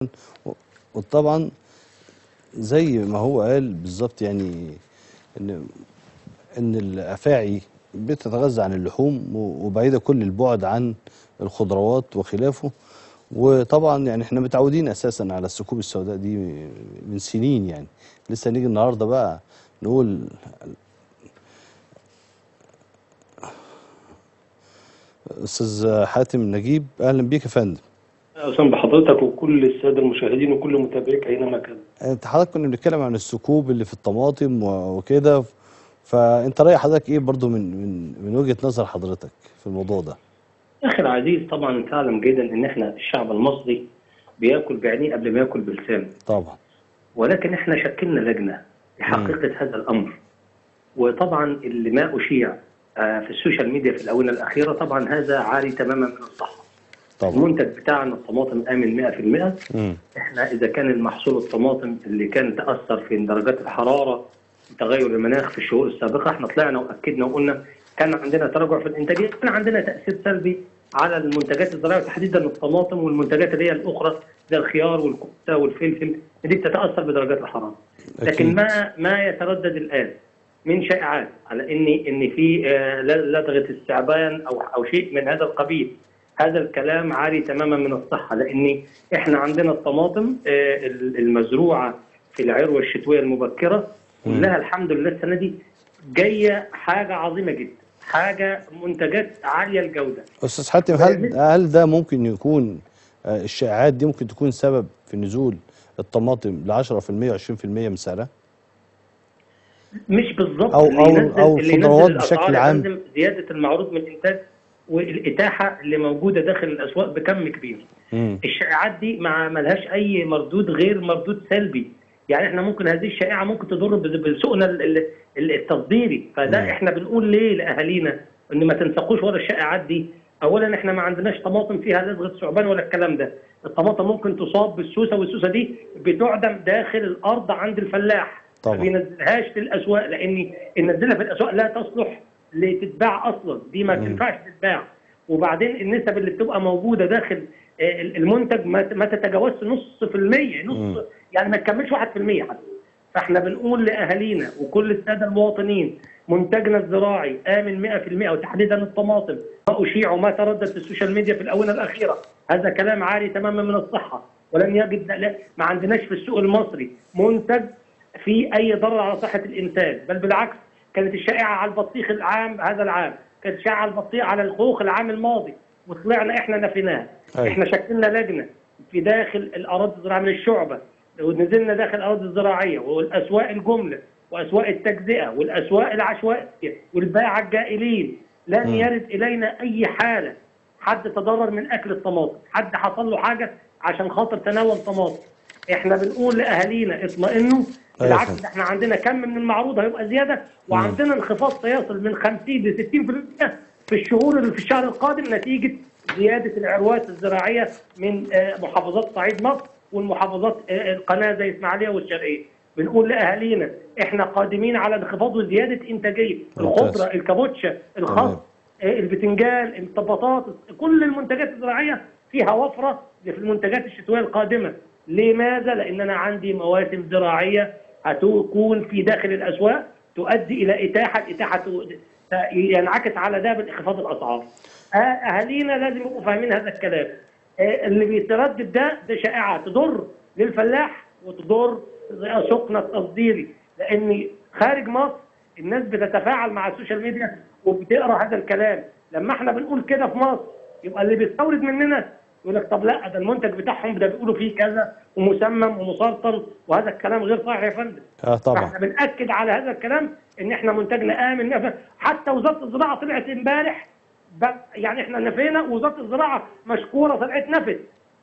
وطبعا زي ما هو قال بالظبط يعني ان ان الافاعي بتتغذى عن اللحوم وبعيده كل البعد عن الخضروات وخلافه وطبعا يعني احنا متعودين اساسا على الثقوب السوداء دي من سنين يعني لسه نيجي النهارده بقى نقول استاذ حاتم نجيب اهلا بيك يا فندم اهلا بحضرتك وكل الساده المشاهدين وكل متابعيك اينما كان انت حضرتك كنا بنتكلم عن الثقوب اللي في الطماطم و- وكده فانت راي حضرتك ايه برضو من من من وجهه نظر حضرتك في الموضوع ده اخي العزيز طبعا تعلم جيدا ان احنا الشعب المصري بياكل بعينيه قبل ما ياكل بلسانه طبعا ولكن احنا شكلنا لجنه لحقيقه هذا الامر وطبعا اللي ما اشيع آه، في السوشيال ميديا في الاونه الاخيره طبعا هذا عاري تماما من الصحه طبعا المنتج بتاعنا الطماطم امن 100% امم احنا اذا كان المحصول الطماطم اللي كان تاثر في درجات الحراره تغير المناخ في الشهور السابقه احنا طلعنا واكدنا وقلنا كان عندنا تراجع في الانتاجيه كان عندنا تاثير سلبي على المنتجات الزراعيه وتحديدا الطماطم والمنتجات اللي هي الاخرى زي الخيار والكوسه والفلفل دي بتتاثر بدرجات الحراره لكن أكيد. ما ما يتردد الان من شائعات على ان ان في آه، لدغه استعبان او او شيء من هذا القبيل هذا الكلام عاري تماما من الصحه لان احنا عندنا الطماطم آه، المزروعه في العروه الشتويه المبكره كلها الحمد لله السنه دي جايه حاجه عظيمه جدا حاجه منتجات عاليه الجوده استاذ حاتم هل هل ده ممكن يكون آه، الشائعات دي ممكن تكون سبب في نزول الطماطم ل 10% و20% من سعرها مش بالظبط أو- اللي أو- ينزل أو اللي ينزل خضروات الأسعار بشكل يا عام. فندم زياده المعروض من الانتاج والاتاحه اللي موجوده داخل الاسواق بكم كبير امم الشائعات دي مع ملهاش اي مردود غير مردود سلبي يعني احنا ممكن هذه الشائعه ممكن تضر بز- بسوقنا ال- ال- ال- التصديري فده مم. احنا بنقول ليه لاهالينا ان ما تنسقوش ورا الشائعات دي اولا احنا ما عندناش طماطم فيها لدغه ثعبان ولا الكلام ده الطماطم ممكن تصاب بالسوسه والسوسه دي بتعدم داخل الارض عند الفلاح طبعا. ما بينزلهاش في الاسواق لان ننزلها في الاسواق لا تصلح لتتباع اصلا دي ما مم. تنفعش تتباع وبعدين النسب اللي بتبقى موجوده داخل آه، المنتج ما ما تتجاوزش نص في المية مم. نص يعني ما تكملش 1% حتى فاحنا بنقول لاهالينا وكل الساده المواطنين منتجنا الزراعي امن 100% وتحديدا الطماطم ما اشيع وما تردد في السوشيال ميديا في الاونه الاخيره هذا كلام عاري تماما من الصحه ولم يجد لا ما عندناش في السوق المصري منتج فيه اي ضرر على صحه الانسان بل بالعكس كانت الشائعه على البطيخ العام هذا العام كانت الشائعه على البطيخ على الخوخ العام الماضي وطلعنا احنا نفيناها أيوة. احنا شكلنا لجنه في داخل الاراضي الزراعيه من الشعبه ونزلنا داخل الاراضي الزراعيه والاسواق الجمله واسواق التجزئه والاسواق العشوائيه والباعه الجائلين لن مم. يرد الينا اي حاله حد تضرر من اكل الطماطم حد حصل له حاجه عشان خاطر تناول طماطم احنا بنقول لاهالينا اطمئنوا أيوة بالعكس فندم. احنا عندنا كم من المعروض هيبقى زياده وعندنا انخفاض سيصل من 50 ل 60% في الشهور اللي في الشهر القادم نتيجه زياده العروات الزراعيه من آه، محافظات صعيد مصر والمحافظات آه، القناه زي اسماعيليه والشرقيه. بنقول لاهالينا احنا قادمين على انخفاض وزياده انتاجيه، ممتاز. الخضره، الكابوتشا، الخس، آه، البتنجان، البطاطس، كل المنتجات الزراعيه فيها وفره في المنتجات الشتويه القادمه. لماذا؟ لان انا عندي مواسم زراعيه هتكون في داخل الاسواق تؤدي الى اتاحه الاتاحه تو- ينعكس على ده بانخفاض الاسعار. آه، اهالينا لازم يبقوا فاهمين هذا الكلام. آه، اللي بيتردد ده ده شائعه تضر للفلاح وتضر سوقنا التصديري لان خارج مصر الناس بتتفاعل مع السوشيال ميديا وبتقرا هذا الكلام لما احنا بنقول كده في مصر يبقى اللي بيستورد مننا يقول لك طب لا ده المنتج بتاعهم ده بيقولوا فيه كذا ومسمم ومسرطن وهذا الكلام غير صحيح يا فندم اه طبعا احنا بناكد على هذا الكلام ان احنا منتجنا امن حتى وزاره الزراعه طلعت امبارح ب- يعني احنا نفينا وزاره الزراعه مشكوره طلعت نفت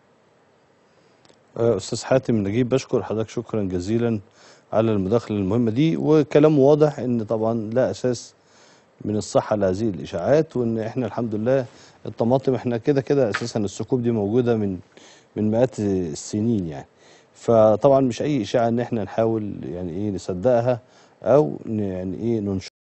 آه، استاذ حاتم نجيب بشكر حضرتك شكرا جزيلا على المداخله المهمه دي وكلام واضح ان طبعا لا اساس من الصحه لهذه الاشاعات وان احنا الحمد لله الطماطم احنا كده كده اساسا الثقوب دي موجوده من من مئات السنين يعني فطبعا مش اي اشاعه ان احنا نحاول يعني ايه نصدقها او ن- يعني ايه ننشر